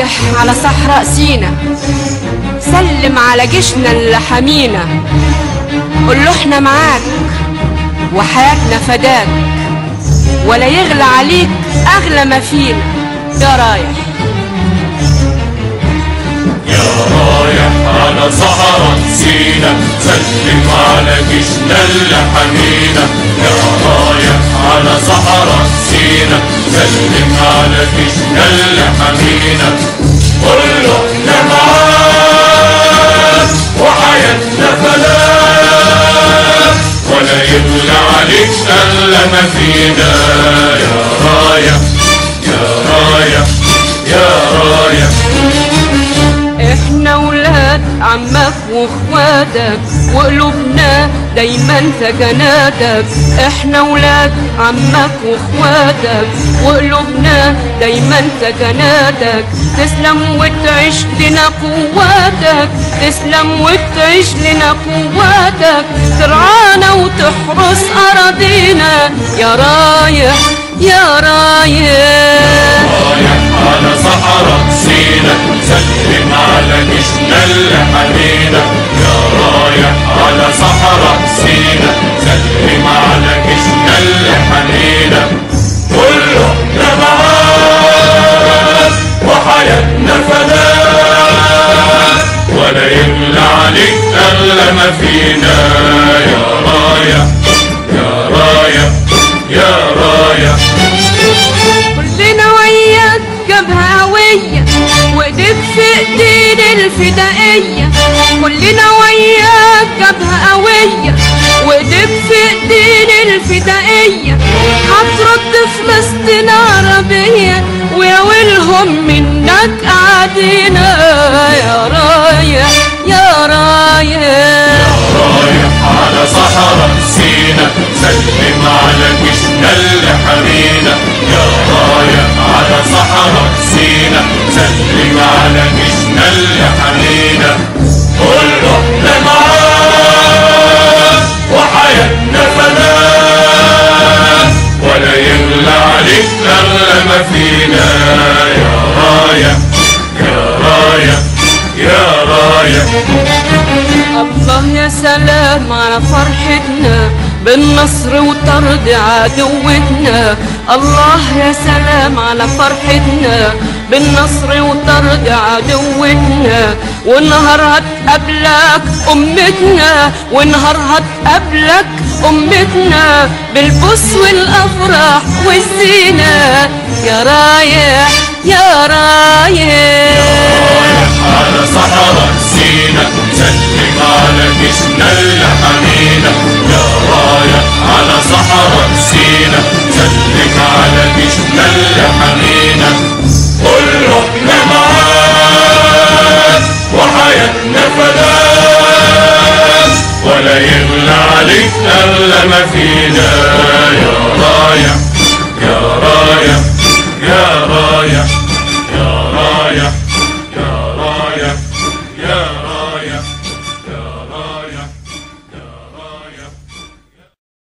رايح على صحراء سينا سلم على جيشنا اللي حمينا قول له احنا معاك وحياتنا فداك ولا يغلى عليك اغلى ما فينا يا رايح يا رايح على صحراء سينا سلم على جيشنا اللي حمينا يا رايح على صحراء سينا سلم على جيشنا اللي حمينا قول له احنا معاك وحياتنا فلاك ولا يغلى عليك الا ما فينا يا رايح يا رايح يا رايح احنا ولاد عمك واخواتك وقلوبنا دايما سكناتك احنا ولاد عمك واخواتك وقلوبنا دايما سكناتك تسلم وتعيش لنا قواتك تسلم وتعيش لنا قواتك ترعانا وتحرس اراضينا يا رايح يا رايح رايح على صحراء سينا سلم على جيشنا اللي حمينا يا رايح على صحراء سينا سلم على جيشنا اللي حمينا كله احنا معاك وحياتنا فداك ولا يغلى عليك اغلى ما فينا يا رايح يا رايح يا رايح كلنا وياك جبهة قوية وايديك في ايدين الفدائية كلنا وياك جبهة قوية وايديك في ايدين الفدائية هترد في مسجد عربية ويا ويلهم منك قاعدين يا رايح يا رايح رايح على صحراء سينا سلم على جيشنا اللي حمينا يا رايح على صحراء سينا سلم على جيشنا اللي حمينا قول له احنا معاك وحياتنا فداك ولا يغلى عليك اغلى ما فينا يا رايح يا رايح يا رايح الله يا سلام على فرحتنا بالنصر وطرد عدوتنا الله يا سلام على فرحتنا بالنصر وطرد عدوتنا ونهار هتقابلك أمتنا ونهار هتقابلك أمتنا بالبوس والأفراح والزينة يا رايح يا رايح رايح على صحراء سينا سلم على جيشنا اللي حمينا يا رايح على صحراء سينا سلم على جيشنا اللي حمينا قول له احنا معاك وحياتنا فداك ولا يغلى عليك الا ما فينا